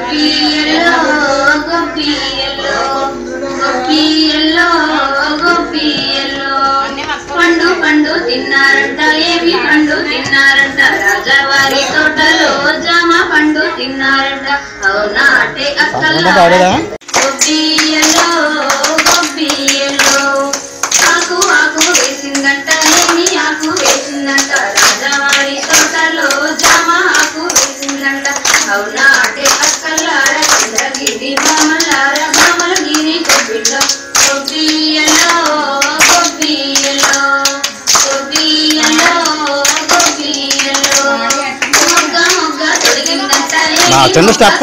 గోపియల్లో గోపియల్లో గోపియల్లో గోపియల్లో పండు పండు తిన్నారంట ఏమి పండు తిన్నారంట రాజావారి తోటలో జామ పండు తిన్నారంట అవునా అంటే అక్కల్లా గొబ్బియలో గొబ్బియలో ఆకు ఆకు వేసిందంట ఏమి ఆకు వేసిందంట రాజావారి తోటలో జామ ఆకు వేసిందంట అవునా అంటే అక్కలార చంద్రగిరి భామలార భామలగిరి గొబ్బిలో గొబ్బియలో గొబ్బియలో గొబ్బియలో గొబ్బియలో మొగ్గ మొగ్గ తొడిగిందంట నా చిన్న step.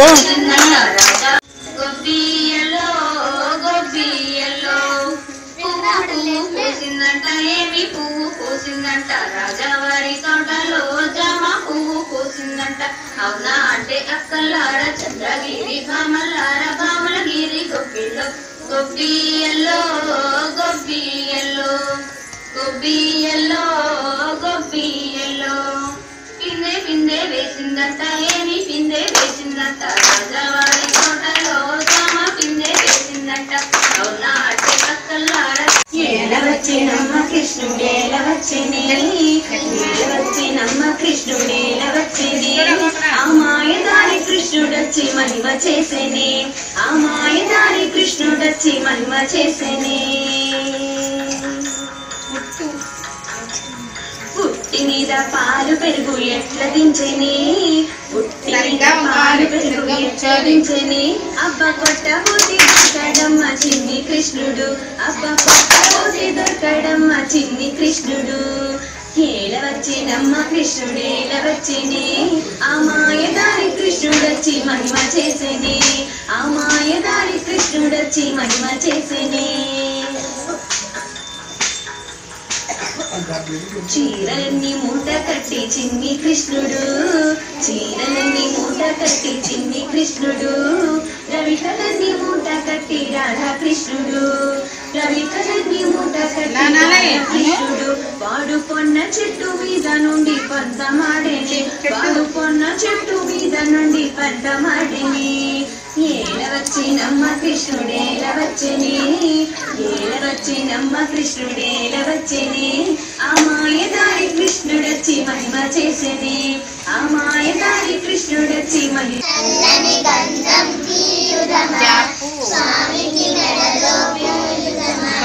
గొబ్బియలో గొబ్బియలో పువ్వు పువ్వు పూసిందంట ఏమి పువ్వు పూసిందంట రాజావారి తోటలో జామ పువ్వు పూసిందంట అవునా అంటే అక్కలార చంద్రగిరి భామలార భామలగిరి గొబ్బిలో గొబ్బియల్లో గొబ్బియల్లో గొబ్బియల్లో గొబ్బియల్లో పిందె పిందె వేసిందంట ఏమి పిందె వేసిందంట రాజావారి తోటలో జామ పిందె వేసిందంట అవునా అట్టే పక్కలాడ ఏల వచ్చినమ్మ కృష్ణుడేల వచ్చిని ఏల వచ్చినమ్మ కృష్ణుడేల వచ్చిని ఆ మాయదారి కృష్ణుడొచ్చి మహిమ చేసేని ఆ మాయదారి కృష్ణుడొచ్చి మహిమ చేసేని పుట్టి మీద పాలు పెరుగు ఎట్ల దించని పుట్టి మీద పాలు పెరుగు ఎట్ల దించని అబ్బ కొట్ట పోతి దొరకడమ్మ చిన్ని కృష్ణుడు అబ్బ కొట్ట పోతి దొరకడమ్మ చిన్ని కృష్ణుడు ఏల వచ్చినమ్మ కృష్ణుడేల వచ్చిని ఆ మాయదారి కృష్ణుడొచ్చి మహిమ చేసేని ఆ మాయదారి కృష్ణుడొచ్చి మహిమ చేసేని చీరలన్నీ మూట కట్టి చిన్ని కృష్ణుడు చీరలన్నీ మూట కట్టి చిన్ని కృష్ణుడు రవికలన్నీ మూట కట్టి రాధా కృష్ణుడు రవికలన్నీ మూట కట్టి రాధా కృష్ణుడు వాడు పొన్న చెట్టు మీద నుండి పంతమాడేని వాడు పొన్న చెట్టు మీద నుండి పంతమాడేని ఏల వచ్చినమ్మ కృష్ణుడేల వచ్చని ఏల వచ్చినమ్మ కృష్ణుడేల వచ్చని ఆ మాయదారి కృష్ణుడొచ్చి మహిమ చేసేని ఆ మాయదారి కృష్ణుడొచ్చి మహిమ చల్లని గంధం తీయుదమా స్వామికి మెడలో పూయుదమా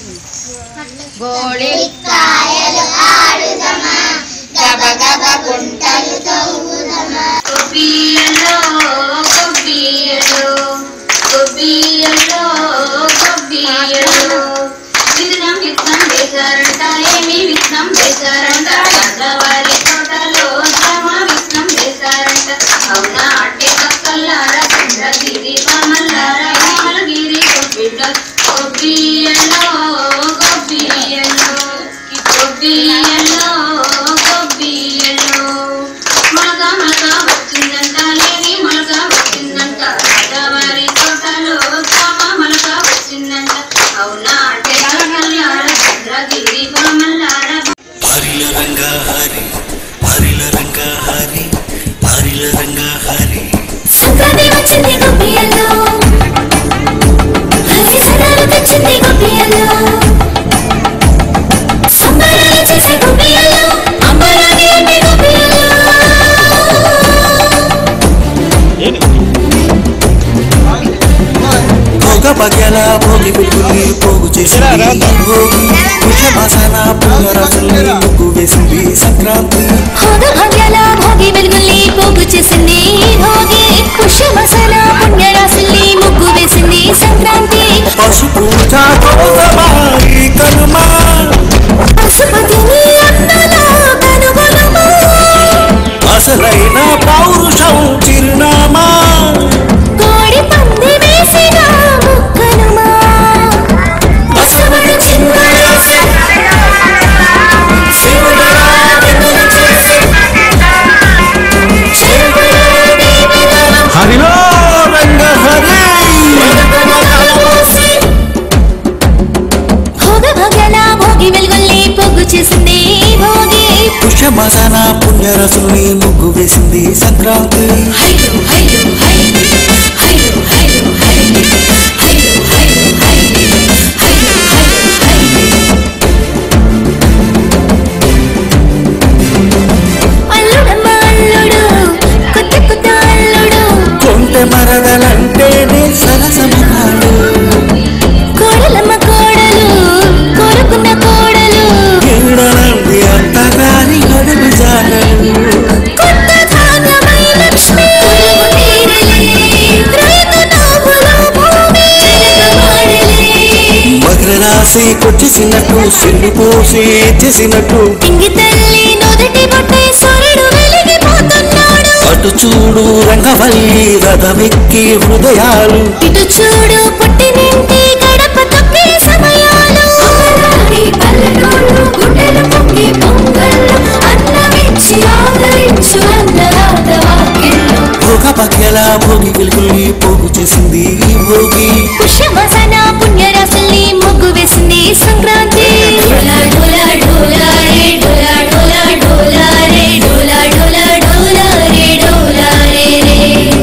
కాయలు ఆడుదమా గబ గబ గుంటలు తవ్వుదమా గొబ్బియలో గొబ్బియలో గొబ్బియలో గొబ్బియలో విత్తనం విత్తనం వేశారంట ఏమి విత్తనం వేశారంట రాజావారి తోటలో జామ విత్తనం వేశారంట అవునా అట్టే పక్కలార చంద్రగిరి పామల్లార పామలగిరి గొబ్బిలో గొబ్బియలో గొబ్బియలో గొబ్బియలో గొబ్బియలో మొలక మొలక వచ్చిందంట లేని మొలక వచ్చిందంట రాజావారి తోటలో చామ మొలక వచ్చిందంట అవునా అంటే కళ్యాణ చంద్రగిరి పామల్లార హరిల రంగ హరి హరిల రంగ హరి హరిల రంగ హరి సంక్రాంతి వచ్చింది గొప్పియల్లో హసి సరాలు తెచ్చింది గొప్పియల్లో సంబరాలు చేసే గొప్పియల్లో అంబరాన్ని అంటే గొప్పియల్లో భోగ భగ్యాల భోగి పెట్టుకుని పోగు చేసింది భోగి పుష్య మాసాల పుణ్యరాసుల్ని ముగ్గు వేసింది సంక్రాంతి భోగ భాగ్యాల భోగి వెలుగుల్ని పోగు చేసింది భోగి పుష్య మసాలా పుణ్యరాశుల్ని ముగ్గు వేసింది సంక్రాంతి పశు పూజ కోసమారి కనుమా పశుపతిని అన్నలా కనుగొనుమా అసలైన పౌరుషం చిరునామా కోడి పంది వేసిన ముక్కనుమా బసవడు చిందలేసి శివుడు రాజును చేసి చెరువులో దీవెనలు హరిలో రంగ హరి వెలుగుమోసి. భోగ భగల భోగి వెలుగుల్ని పొగ్గు చేసింది భోగి పుష్య మాసాల పుణ్యరసుల్ని ముగ్గు వేసింది సంక్రాంతి హైలు హైలు హైలు చేసినట్టు సెల్లు పోసి చేసినట్టు ఇంగి తల్లి నుదుటి బొట్టై సూర్యుడు వెలిగిపోతున్నాడు అటు చూడు రంగవల్లి రథమెక్కి హృదయాలు ఇటు చూడు పుట్టినింటి గడప తొక్కే సమయాలు అమరాని పల్లెటూళ్ళు గుండెలు పొంగి పొంగళ్ళు అన్నమిచ్చి ఆదరించు అన్నదాత వాక్యళ్ళు భోగ పక్కెల భోగి వెలుగుల్ని పోగు చేసింది ఈ భోగి పుష్యమసన పుణ్యరాశుల్ని ముగ్గు వేసింది సంక్రాంతి డోలా డోలా డోలా రే డోలా డోలా డోలా రే డోలా డోలా డోలా రే డోలా రే రే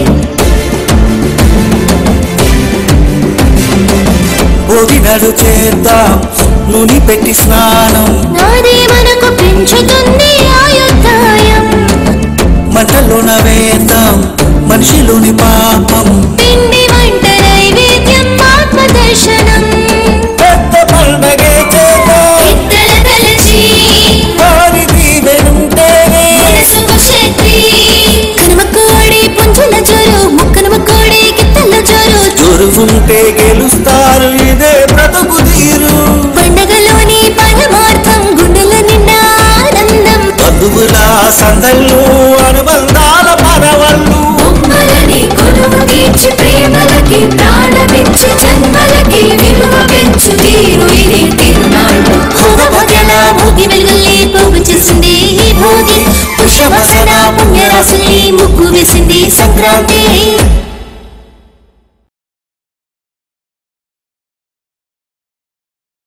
భోగి నడు చేద్దాం నూనె పెట్టి స్నానం నాదే మనకు పెంచుతుంది ఆయుర్దాయం మంటలోన వేద్దాం మనిషిలోని పాపం పిండి వంట నైవేద్యం ఆత్మ దర్శనం పెద్ద పండగే చేద్దాం ఇద్దర తలచి వారి దీవెనుంటేనే మనసుకు శక్తి కనుమ కోడి పుంజుల జోరు ముక్కనుమ కోడి గిత్తల జోరు జోరు ఉంటే గెలుస్తారు ఇదే బ్రతుకు తీరు పండగలోని పరమార్థం గుండెల నిండా ఆనందం బంధువుల సందళ్ళు అనుబంధాల పరవళ్ళు బొమ్మలని కొలువు తీర్చి ప్రేమలకి ప్రాణమిచ్చి జన్మలకి విలువ పెంచు తీరు ఇది తిరునాళ్ళు భోగభగల భోగి వెలుగుల్ని పోగు చేసింది ఈ భోగి పుష్యవసన పుణ్యరాశుల్ని ముగ్గు వేసింది సంక్రాంతి